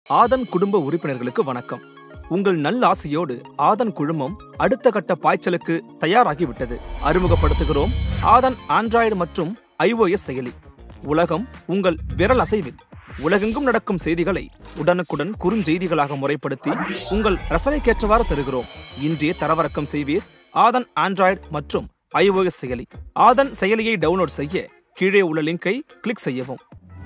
ஆதன் குடும்ப உறுப்பினர்களுக்கு வணக்கம் உங்கள் நல்லாசையோடு ஆதன் குழுமம் அடுத்த கட்ட பாய்ச்சலுக்கு தயாராகிவிட்டது அறிமுகப்படுத்துகிறோம் ஆதன் ஆண்ட்ராய்டு மற்றும் iOS செயலி உலகம் உங்கள் விரல் அசைவில் உலகெங்கும் நடக்கும் செய்திகளை உடனுக்குடன் குறுஞ்செய்திகளாக முறைப்படுத்தி உங்கள் ரசனைக்கேற்றவாறு தருகிறோம் இன்றே தரவிறக்கம் செய்வீர் ஆதன் ஆண்ட்ராய்டு மற்றும் iOS செயலி ஆதன் செயலியை டவுன்லோட் செய்ய கீழே உள்ள லிங்கை கிளிக் செய்யவும்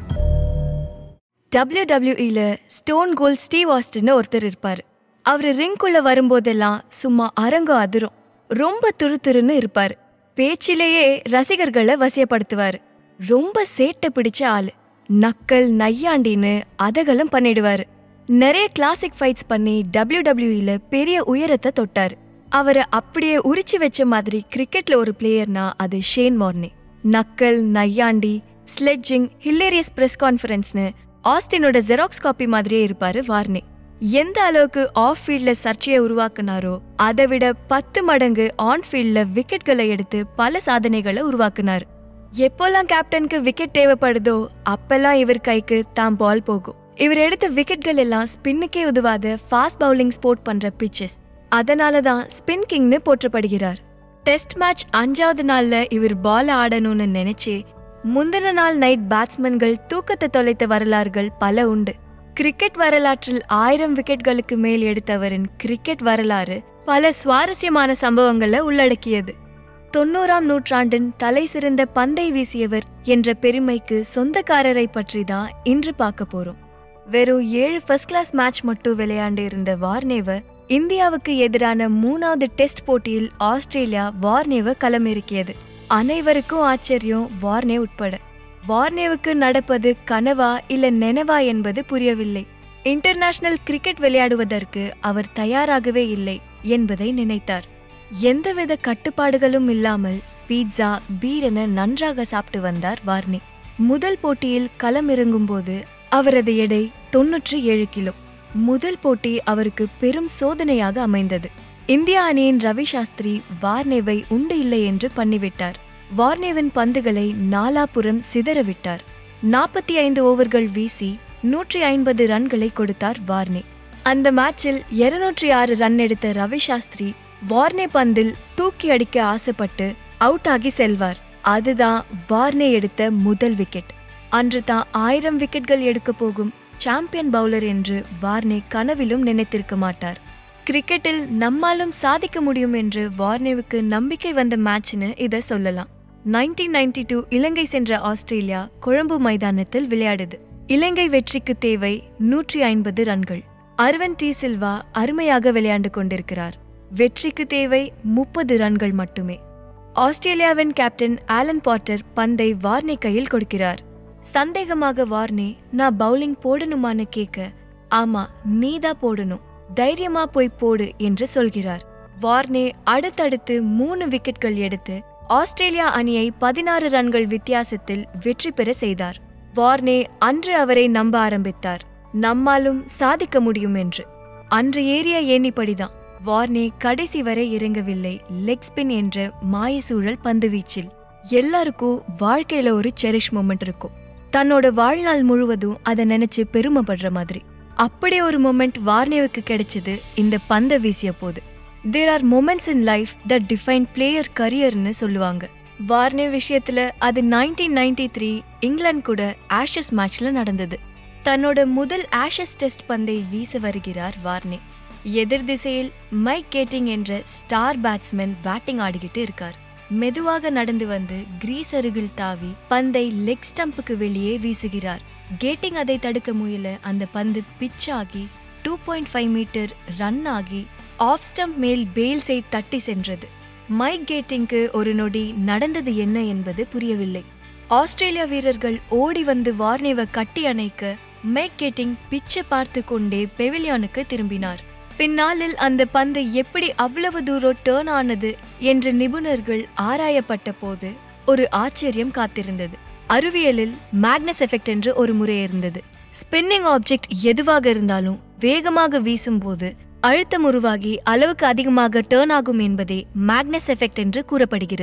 டபிள்யூடபிள்யூஇல ஸ்டோன் கோல் ஸ்டீவ் ஆஸ்டின்னு ஒருத்தர் இருப்பார் அவர் ரிங்குள்ள வரும்போதெல்லாம் சும்மா அரங்கம் அதிரும் ரொம்ப துருதுருன்னு இருப்பார் பேச்சிலேயே ரசிகர்களை வசியப்படுத்துவார் ரொம்ப சேட்டை பிடிச்ச ஆளு நக்கல் நையாண்டின்னு அதகலம் பண்ணிடுவாரு நிறைய கிளாசிக் ஃபைட்ஸ் பண்ணி டபிள்யூடபிள்யூஇல பெரிய உயரத்தை தொட்டார் அவரை அப்படியே உரிச்சு வச்ச மாதிரி கிரிக்கெட்ல ஒரு பிளேயர்னா அது ஷேன் மார்னே நக்கல் நையாண்டி ஸ்லெட்ஜிங் ஹில்லேரியஸ் பிரஸ் கான்ஃபரன்ஸ்னு ஆஸ்டினோட ஜெராக்ஸ் காப்பி மாதிரியே இருப்பாரு வார்னே எந்த அளவுக்கு ஆஃப் ஃபீல்ட்ல சர்ச்சையை உருவாக்குனாரோ அதை விட பத்து மடங்கு ஆன் ஃபீல்ட்ல விக்கெட்களை எடுத்து பல சாதனைகளை உருவாக்குனார் எப்போல்லாம் கேப்டனுக்கு விக்கெட் தேவைப்படுதோ அப்பெல்லாம் இவர் கைக்கு தான் பால் போகும் இவர் எடுத்த விக்கெட்கள் எல்லாம் ஸ்பின்னுக்கே உதவாத ஃபாஸ்ட் பவுலிங் ஸ்போர்ட் பண்ற பிச்சஸ் அதனால தான் ஸ்பின் கிங்னு போற்றப்படுகிறார் டெஸ்ட் மேட்ச் அஞ்சாவது நாள்ல இவர் பால் ஆடணும்னு நினைச்சே முந்தின நாள் நைட் பேட்ஸ்மேன்கள் தூக்கத்தை தொலைத்த வரலாறுகள் பல உண்டு கிரிக்கெட் வரலாற்றில் ஆயிரம் விக்கெட்களுக்கு மேல் எடுத்தவரின் கிரிக்கெட் வரலாறு பல சுவாரஸ்யமான சம்பவங்களை உள்ளடக்கியது தொண்ணூறாம் நூற்றாண்டின் தலை சிறந்த பந்தை வீசியவர் என்ற பெருமைக்கு சொந்தக்காரரை பற்றி தான் இன்று பார்க்க போறோம் வெறும் ஏழு ஃபர்ஸ்ட் கிளாஸ் மேட்ச் மட்டும் விளையாண்டு இருந்த வார்னேவை இந்தியாவுக்கு எதிரான மூணாவது டெஸ்ட் போட்டியில் ஆஸ்திரேலியா வார்னேவை களமிறக்கியது அனைவருக்கும் ஆச்சரியம் வார்னே உட்பட வார்னேவுக்கு நடப்பது கனவா இல்ல நெனவா என்பது புரியவில்லை இன்டர்நேஷனல் கிரிக்கெட் விளையாடுவதற்கு அவர் தயாராகவே இல்லை என்பதை நினைத்தார் எந்தவித கட்டுப்பாடுகளும் இல்லாமல் பீட்சா பீர் என நன்றாக சாப்பிட்டு வந்தார் வார்னே முதல் போட்டியில் களமிறங்கும் போது அவரது எடை தொன்னூற்றி ஏழு கிலோ முதல் போட்டி அவருக்கு பெரும் சோதனையாக அமைந்தது இந்தியா அணியின் ரவி சாஸ்திரி வார்னேவை உண்டு இல்லை என்று பண்ணிவிட்டார் வார்னேவின் பந்துகளை நாலாபுறம் சிதறவிட்டார் நாற்பத்தி ஐந்து ஓவர்கள் வீசி நூற்றி ஐம்பது ரன்களை கொடுத்தார் வார்னே அந்த மேட்சில் இருநூற்றி ஆறு ரன் எடுத்த ரவி சாஸ்திரி வார்னே பந்தில் தூக்கி அடிக்க ஆசைப்பட்டு அவுட் ஆகி செல்வார் அதுதான் வார்னே எடுத்த முதல் விக்கெட் அன்று தான் ஆயிரம் விக்கெட்கள் எடுக்க போகும் சாம்பியன் பவுலர் என்று வார்னே கனவிலும் நினைத்திருக்க மாட்டார் கிரிக்கெட்டில் நம்மாலும் சாதிக்க முடியும் என்று வார்னேவுக்கு நம்பிக்கை வந்த மேட்ச்னு இதை சொல்லலாம் நைன்டீன் நைன்டி டூ இலங்கை சென்ற ஆஸ்திரேலியா கொழும்பு மைதானத்தில் விளையாடுது இலங்கை வெற்றிக்கு தேவை நூற்றி ஐம்பது ரன்கள் அர்வன் டி சில்வா அருமையாக விளையாண்டு கொண்டிருக்கிறார் வெற்றிக்கு தேவை முப்பது ரன்கள் மட்டுமே ஆஸ்திரேலியாவின் கேப்டன் ஆலன் பாட்டர் பந்தை வார்னே கையில் கொடுக்கிறார் சந்தேகமாக வார்னே நான் பவுலிங் போடணுமான்னு கேட்க ஆமா நீதான் போடணும் தைரியமா போய் போடு என்று சொல்கிறார் வார்னே அடுத்தடுத்து மூணு விக்கெட்கள் எடுத்து ஆஸ்திரேலியா அணியை பதினாறு ரன்கள் வித்தியாசத்தில் வெற்றி பெற செய்தார் வார்னே அன்று அவரை நம்ப ஆரம்பித்தார் நம்மாலும் சாதிக்க முடியும் என்று அன்று ஏறிய ஏணிப்படிதான் வார்னே கடைசி வரை இறங்கவில்லை லெக் ஸ்பின் என்ற மாயசூழல் பந்துவீச்சில் எல்லாருக்கும் வாழ்க்கையில ஒரு செரிஷ் மொமெண்ட் இருக்கும் தன்னோட வாழ்நாள் முழுவதும் அதை நினைச்சு பெருமைப்படுற மாதிரி அப்படி ஒரு மொமெண்ட் வார்னேவுக்கு கிடைச்சது இந்த பந்த வீசிய போது there are moments in life that define player கரியர்னு சொல்லுவாங்க வார்னே விஷயத்துல அது நைன்டீன் நைன்டி த்ரீ இங்கிலாந்து கூட ஆஷஸ் மேட்ச்ல நடந்தது தன்னோட முதல் ஆஷஸ் டெஸ்ட் பந்தை வீச வருகிறார் வார்னே எதிர் திசையில் மைக் கேட்டிங் என்ற ஸ்டார் பேட்ஸ்மேன் பேட்டிங் ஆடிக்கிட்டு இருக்கார் மெதுவாக நடந்து வந்து கிரீஸ் அருகில் தாவி பந்தை லெக் ஸ்டம்புக்கு வெளியே வீசுகிறார் கேட்டிங் அதை தடுக்க முயல அந்த பந்து பிச் ஆகி two point five metre run ஆகி ஆஃப் ஸ்டம்ப் மேல் பேல்ஸை தட்டி சென்றது மைக் கேட்டிங்க்கு ஒரு நொடி நடந்தது என்ன என்பது புரியவில்லை ஆஸ்திரேலியா வீரர்கள் ஓடி வந்து வார்னேவை கட்டி அணைக்க மைக் கேட்டிங் பிச்சை பார்த்து கொண்டே பெவிலியானுக்கு திரும்பினார் பின்னாளில் அந்த பந்து எப்படி அவ்வளவு தூரம் டேர்ன் ஆனது என்று நிபுணர்கள் ஆராயப்பட்ட போது ஒரு ஆச்சரியம் காத்திருந்தது அறிவியலில் மேக்னஸ் எஃபெக்ட் என்று ஒரு முறை இருந்தது ஸ்பின்னிங் ஆப்ஜெக்ட் எதுவாக இருந்தாலும் வேகமாக வீசும்போது அழுத்தம் உருவாகி அளவுக்கு அதிகமாக டேர்ன் ஆகும் என்பதே மேக்னஸ் எஃபெக்ட் என்று கூறப்படுகிறது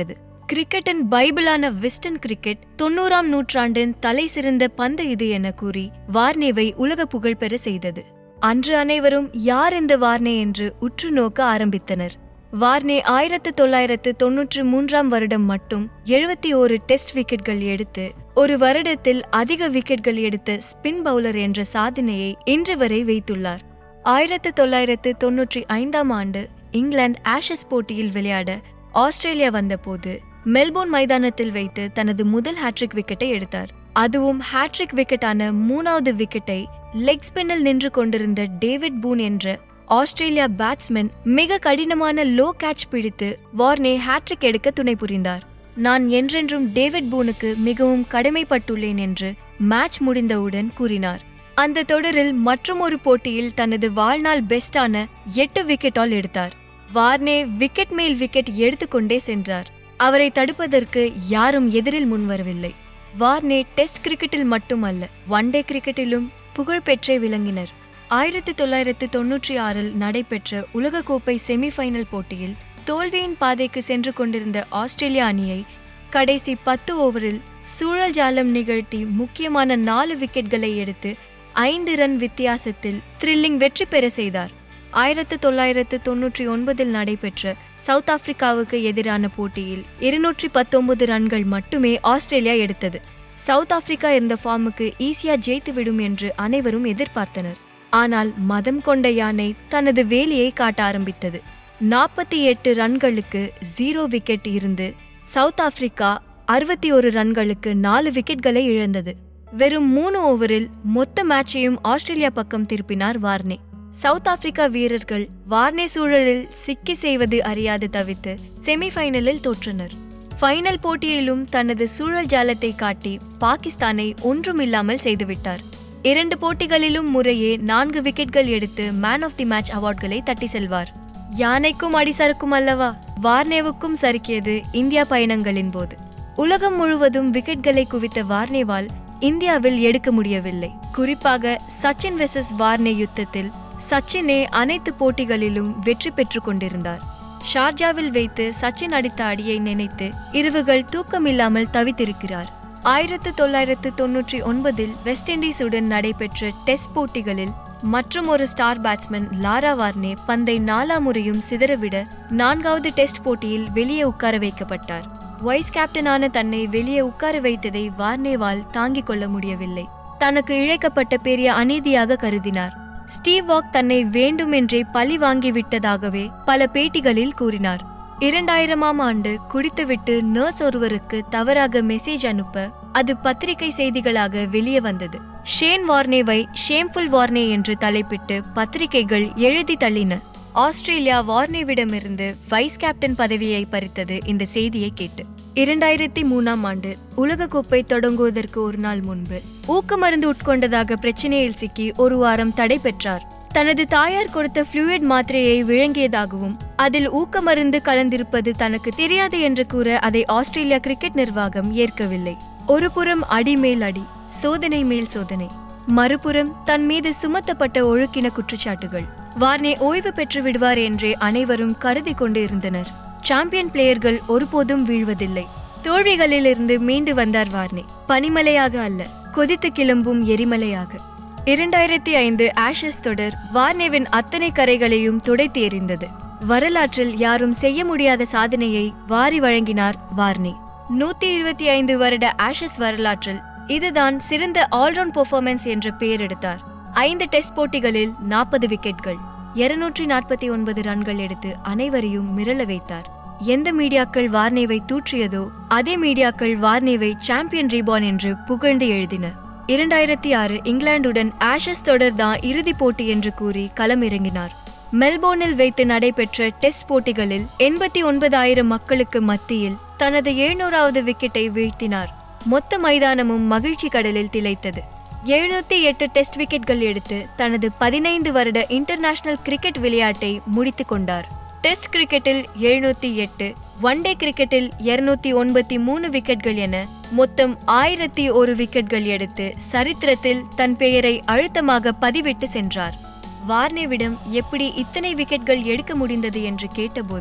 கிரிக்கெட்டின் பைபிளான விஸ்டன் கிரிக்கெட் தொண்ணூறாம் நூற்றாண்டின் தலை சிறந்த பந்து இது என கூறி வார்னேவை உலக புகழ் பெற செய்தது அன்று அனைவரும் யார் இந்த வார்னே என்று உற்று நோக்க ஆரம்பித்தனர் வார்னே ஆயிரத்து தொள்ளாயிரத்து தொன்னூற்று மூன்றாம் வருடம் மட்டும் எழுபத்தி ஓரு டெஸ்ட் விக்கெட்கள் எடுத்து ஒரு வருடத்தில் அதிக விக்கெட்கள் எடுத்த ஸ்பின் பவுலர் என்ற சாதனையை இன்று வரை வைத்துள்ளார் ஆயிரத்து தொள்ளாயிரத்து தொன்னூற்றி ஐந்தாம் ஆண்டு இங்கிலாந்து ஆஷஸ் போட்டியில் விளையாட ஆஸ்திரேலியா வந்தபோது மெல்போர்ன் மைதானத்தில் வைத்து தனது முதல் ஹேட்ரிக் விக்கெட்டை எடுத்தார் அதுவும் ஹேட்ரிக் விக்கெட்டான மூணாவது விக்கெட்டை லெக் ஸ்பின்னில் நின்று கொண்டிருந்த டேவிட் பூன் என்ற ஆஸ்திரேலியா பேட்ஸ்மேன் மிக கடினமான லோ கேட்ச் பிடித்து வார்னே ஹேட்ரிக் எடுக்க துணை புரிந்தார் நான் என்றென்றும் டேவிட் பூனுக்கு மிகவும் கடமைப்பட்டுள்ளேன் என்று மேட்ச் முடிந்தவுடன் கூறினார் அந்த தொடரில் மற்றுமொரு போட்டியில் தனது வாழ்நாள் பெஸ்டான எட்டு விக்கெட்டால் எடுத்தார் வார்னே விக்கெட் மேல் விக்கெட் எடுத்துக்கொண்டே சென்றார் அவரை தடுப்பதற்கு யாரும் எதிரில் முன்வரவில்லை வார்னே டெஸ்ட் கிரிக்கெட்டில் மட்டுமல்ல ஒன் டே கிரிக்கெட்டிலும் புகழ்பெற்றே விளங்கினர் ஆயிரத்தி தொள்ளாயிரத்து தொன்னூற்றி ஆறில் நடைபெற்ற உலகக்கோப்பை செமிஃபைனல் போட்டியில் தோல்வியின் பாதைக்கு சென்று கொண்டிருந்த ஆஸ்திரேலிய அணியை கடைசி பத்து ஓவரில் சூழல் ஜாலம் நிகழ்த்தி முக்கியமான நாலு விக்கெட்களை எடுத்து ஐந்து ரன் வித்தியாசத்தில் த்ரில்லிங் வெற்றி பெற செய்தார் ஆயிரத்து தொள்ளாயிரத்து தொன்னூற்றி ஒன்பதில் நடைபெற்ற சவுத் ஆப்பிரிக்காவுக்கு எதிரான போட்டியில் இருநூற்றி பத்தொன்பது ரன்கள் மட்டுமே ஆஸ்திரேலியா எடுத்தது சவுத் ஆப்பிரிக்கா இருந்த ஃபார்முக்கு ஈஸியா ஜெயித்து விடும் என்று அனைவரும் எதிர்பார்த்தனர் ஆனால் மதம் கொண்ட யானை தனது வேலையை காட்ட ஆரம்பித்தது நாற்பத்தி எட்டு ரன்களுக்கு ஜீரோ விக்கெட் இருந்து சவுத் ஆப்பிரிக்கா அறுபத்தி ஒரு ரன்களுக்கு நாலு விக்கெட்களை இழந்தது வெறும் மூணு ஓவரில் மொத்த மேட்சையும் ஆஸ்திரேலியா பக்கம் திருப்பினார் வார்னே சவுத் ஆப்பிரிக்கா வீரர்கள் வார்னே சூழலில் சிக்கி செய்வது அறியாது தவித்து செமிஃபைனலில் தோற்றனர் ஃபைனல் போட்டியிலும் தனது சூழல் ஜாலத்தை காட்டி பாகிஸ்தானை ஒன்றுமில்லாமல் செய்துவிட்டார் இரண்டு போட்டிகளிலும் முறையே நான்கு விக்கெட்கள் எடுத்து மேன் ஆஃப் தி மேட்ச் அவார்ட்களை தட்டி செல்வார் யானைக்கும் அடி சறுக்கும் அல்லவா வார்னேவுக்கும் சறுக்கியது இந்தியா பயணங்களின் போது உலகம் முழுவதும் விக்கெட்களை குவித்த வார்னேவால் இந்தியாவில் எடுக்க முடியவில்லை குறிப்பாக சச்சின் வெசஸ் வார்னே யுத்தத்தில் சச்சினே அனைத்து போட்டிகளிலும் வெற்றி பெற்றுக் கொண்டிருந்தார் ஷார்ஜாவில் வைத்து சச்சின் அடித்த அடியை நினைத்து இரவுகள் தூக்கமில்லாமல் தவித்திருக்கிறார் ஆயிரத்து தொள்ளாயிரத்து தொன்னூற்றி ஒன்பதில் வெஸ்ட் இண்டீஸுடன் நடைபெற்ற டெஸ்ட் போட்டிகளில் மற்றும் ஒரு ஸ்டார் பேட்ஸ்மேன் லாரா வார்னே பந்தை நாலா முறையும் சிதறவிட நான்காவது டெஸ்ட் போட்டியில் வெளியே உட்கார வைக்கப்பட்டார் வைஸ் கேப்டனான தன்னை வெளியே உட்கார வைத்ததை வார்னேவால் தாங்கிக் கொள்ள முடியவில்லை தனக்கு இழைக்கப்பட்ட பெரிய அநீதியாக கருதினார் ஸ்டீவ் வாக் தன்னை வேண்டுமென்றே பழி வாங்கி விட்டதாகவே பல பேட்டிகளில் கூறினார் இரண்டாயிரமாம் ஆண்டு குடித்துவிட்டு நர்ஸ் ஒருவருக்கு தவறாக மெசேஜ் அனுப்ப அது பத்திரிகை செய்திகளாக வெளியே வந்தது ஷேன் வார்னேவை ஷேம்ஃபுல் வார்னே என்று தலைப்பிட்டு பத்திரிகைகள் எழுதி தள்ளின ஆஸ்திரேலியா வார்னேவிடமிருந்து வைஸ் கேப்டன் பதவியை பறித்தது இந்த செய்தியை கேட்டு இரண்டாயிரத்தி மூணாம் ஆண்டு உலகக்கோப்பை தொடங்குவதற்கு ஒரு நாள் முன்பு ஊக்க மருந்து உட்கொண்டதாக பிரச்சனையில் சிக்கி ஒரு வாரம் தடை பெற்றார் தனது தாயார் கொடுத்த ஃப்ளூயிட் மாத்திரையை விழுங்கியதாகவும் அதில் ஊக்க மருந்து கலந்திருப்பது தனக்கு தெரியாது என்று கூற அதை ஆஸ்திரேலியா கிரிக்கெட் நிர்வாகம் ஏற்கவில்லை ஒரு புறம் அடி மேல் அடி சோதனை மேல் சோதனை மறுபுறம் தன் மீது சுமத்தப்பட்ட ஒழுக்கின குற்றச்சாட்டுகள் வார்னே ஓய்வு பெற்று விடுவார் என்றே அனைவரும் கருதி கொண்டு இருந்தனர் சாம்பியன் பிளேயர்கள் ஒருபோதும் வீழ்வதில்லை தோல்விகளிலிருந்து மீண்டு வந்தார் வார்னே பனிமலையாக அல்ல கொதித்து கிளம்பும் எரிமலையாக இரண்டாயிரத்தி ஐந்து ஆஷஸ் தொடர் வார்னேவின் அத்தனை கரைகளையும் துடைத்து எறிந்தது வரலாற்றில் யாரும் செய்ய முடியாத சாதனையை வாரி வழங்கினார் வார்னே நூத்தி இருபத்தி ஐந்து வருட ஆஷஸ் வரலாற்றில் இதுதான் சிறந்த ஆல்ரவுண்ட் பெர்ஃபார்மன்ஸ் என்ற பெயர் எடுத்தார் ஐந்து டெஸ்ட் போட்டிகளில் நாற்பது விக்கெட்கள் இருநூற்றி நாற்பத்தி ஒன்பது ரன்கள் எடுத்து அனைவரையும் மிரள வைத்தார் எந்த மீடியாக்கள் வார்னேவை தூற்றியதோ அதே மீடியாக்கள் வார்னேவை சாம்பியன் ரீபான் என்று புகழ்ந்து எழுதின இரண்டாயிரத்தி ஆறு இங்கிலாந்துடன் ஆஷஸ் தொடர் தான் இறுதிப் போட்டி என்று கூறி களமிறங்கினார் மெல்போர்னில் வைத்து நடைபெற்ற டெஸ்ட் போட்டிகளில் எண்பத்தி ஒன்பதாயிரம் மக்களுக்கு மத்தியில் தனது எழுநூறாவது விக்கெட்டை வீழ்த்தினார் மொத்த மைதானமும் மகிழ்ச்சி கடலில் திளைத்தது எழுநூத்தி எட்டு டெஸ்ட் விக்கெட்கள் எடுத்து தனது பதினைந்து வருட இன்டர்நேஷனல் கிரிக்கெட் விளையாட்டை முடித்துக் கொண்டார் டெஸ்ட் கிரிக்கெட்டில் எழுநூத்தி எட்டு ஒன் டே கிரிக்கெட்டில் இருநூத்தி ஒன்பத்தி மூணு விக்கெட்கள் என மொத்தம் ஆயிரத்தி ஒரு விக்கெட்கள் எடுத்து சரித்திரத்தில் தன் பெயரை அழுத்தமாக பதிவிட்டு சென்றார் வார்னேவிடம் எப்படி இத்தனை விக்கெட்கள் எடுக்க முடிந்தது என்று கேட்டபோது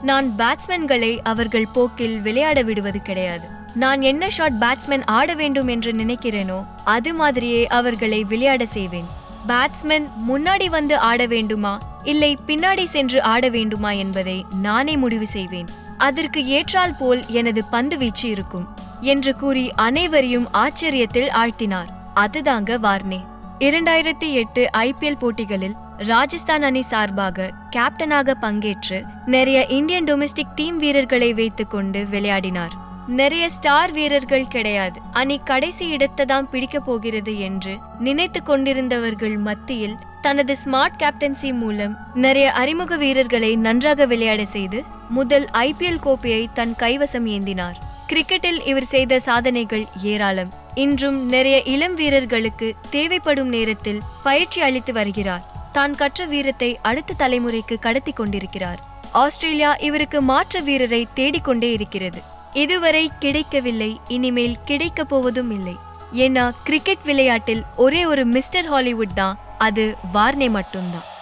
நான் பேட்ஸ்மேன்களை அவர்கள் போக்கில் விளையாட விடுவது கிடையாது நான் என்ன ஷாட் பேட்ஸ்மேன் ஆட வேண்டும் என்று நினைக்கிறேனோ அது மாதிரியே அவர்களை விளையாட செய்வேன் பேட்ஸ்மேன் முன்னாடி வந்து ஆட வேண்டுமா இல்லை பின்னாடி சென்று ஆட வேண்டுமா என்பதை நானே முடிவு செய்வேன் அதற்கு ஏற்றால் போல் எனது பந்து வீச்சு இருக்கும் என்று கூறி அனைவரையும் ஆச்சரியத்தில் ஆழ்த்தினார் அதுதாங்க வார்னே இரண்டாயிரத்தி எட்டு ஐபிஎல் போட்டிகளில் ராஜஸ்தான் அணி சார்பாக கேப்டனாக பங்கேற்று நிறைய இந்தியன் டொமெஸ்டிக் டீம் வீரர்களை வைத்துக்கொண்டு விளையாடினார் நிறைய ஸ்டார் வீரர்கள் கிடையாது அணி கடைசி இடத்தை தான் பிடிக்க போகிறது என்று நினைத்து கொண்டிருந்தவர்கள் மத்தியில் தனது ஸ்மார்ட் கேப்டன்சி மூலம் நிறைய அறிமுக வீரர்களை நன்றாக விளையாட செய்து முதல் ஐபிஎல் கோப்பையை தன் கைவசம் ஏந்தினார் கிரிக்கெட்டில் இவர் செய்த சாதனைகள் ஏராளம் இன்றும் நிறைய இளம் வீரர்களுக்கு தேவைப்படும் நேரத்தில் பயிற்சி அளித்து வருகிறார் தான் கற்ற வீரத்தை அடுத்த தலைமுறைக்கு கடத்தி கொண்டிருக்கிறார் ஆஸ்திரேலியா இவருக்கு மாற்று வீரரை தேடிக்கொண்டே இருக்கிறது இதுவரை கிடைக்கவில்லை இனிமேல் கிடைக்கப் போவதும் இல்லை ஏன்னா கிரிக்கெட் விளையாட்டில் ஒரே ஒரு மிஸ்டர் ஹாலிவுட் தான் அது வார்னே மட்டும்தான்